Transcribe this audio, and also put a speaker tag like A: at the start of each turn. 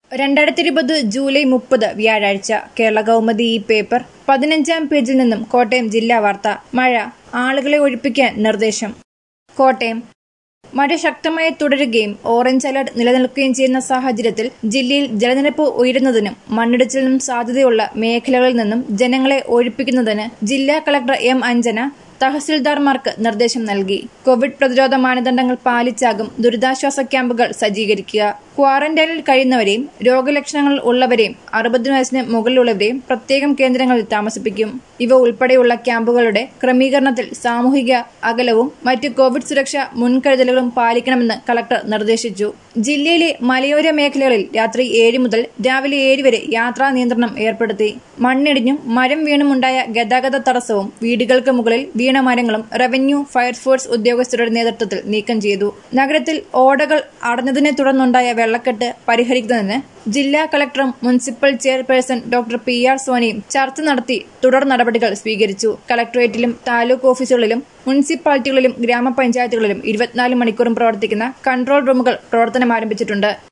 A: രണ്ടായിരത്തി ഇരുപത് ജൂലൈ മുപ്പത് വ്യാഴാഴ്ച കേരള കൗമുദി ഈ പേപ്പർ പതിനഞ്ചാം പേജിൽ നിന്നും കോട്ടയം ജില്ലാ വാർത്ത മഴ ആളുകളെ ഒഴിപ്പിക്കാൻ നിർദ്ദേശം കോട്ടയം മഴ ശക്തമായി തുടരുകയും ഓറഞ്ച് അലർട്ട് നിലനിൽക്കുകയും ചെയ്യുന്ന സാഹചര്യത്തിൽ ജില്ലയിൽ ജലനിരപ്പ് ഉയരുന്നതിനും മണ്ണിടിച്ചിലിനും സാധ്യതയുള്ള മേഖലകളിൽ നിന്നും ജനങ്ങളെ ഒഴിപ്പിക്കുന്നതിന് ജില്ലാ കളക്ടർ എം അഞ്ജന തഹസിൽദാർമാർക്ക് നിർദ്ദേശം നൽകി കോവിഡ് പ്രതിരോധ മാനദണ്ഡങ്ങൾ പാലിച്ചാകും ദുരിതാശ്വാസ ക്യാമ്പുകൾ സജ്ജീകരിക്കുക ക്വാറന്റൈനിൽ കഴിയുന്നവരെയും രോഗലക്ഷണങ്ങൾ ഉള്ളവരെയും അറുപത് വയസ്സിന് മുകളിലുള്ളവരെയും പ്രത്യേകം കേന്ദ്രങ്ങളിൽ താമസിപ്പിക്കും ഇവ ഉൾപ്പെടെയുള്ള ക്യാമ്പുകളുടെ ക്രമീകരണത്തിൽ സാമൂഹിക അകലവും മറ്റ് കോവിഡ് സുരക്ഷാ മുൻകരുതലുകളും പാലിക്കണമെന്ന് കളക്ടർ നിർദ്ദേശിച്ചു ജില്ലയിലെ മലയോര മേഖലകളിൽ രാത്രി ഏഴ് മുതൽ രാവിലെ ഏഴ് വരെ യാത്രാ നിയന്ത്രണം ഏർപ്പെടുത്തി മണ്ണിടിഞ്ഞും മരം വീണുമുണ്ടായ ഗതാഗത തടസ്സവും വീടുകൾക്ക് മുകളിൽ വീണ മരങ്ങളും റവന്യൂ ഫയർഫോഴ്സ് ഉദ്യോഗസ്ഥരുടെ നേതൃത്വത്തിൽ നീക്കം ചെയ്തു നഗരത്തിൽ ഓടകൾ അടഞ്ഞതിനെ തുടർന്നുണ്ടായ വെള്ളക്കെട്ട് പരിഹരിക്കുന്നതിന് ജില്ലാ കളക്ടറും municipal chairperson doctor P R സോനിയും ചർച്ച നടത്തി തുടർ നടപടികൾ സ്വീകരിച്ചു കളക്ടറേറ്റിലും താലൂക്ക് ഓഫീസുകളിലും മുനിസിപ്പാലിറ്റികളിലും ഗ്രാമപഞ്ചായത്തുകളിലും ഇരുപത്തിനാല് മണിക്കൂറും പ്രവർത്തിക്കുന്ന കൺട്രോൾ റൂമുകൾ പ്രവർത്തനം ആരംഭിച്ചിട്ടുണ്ട്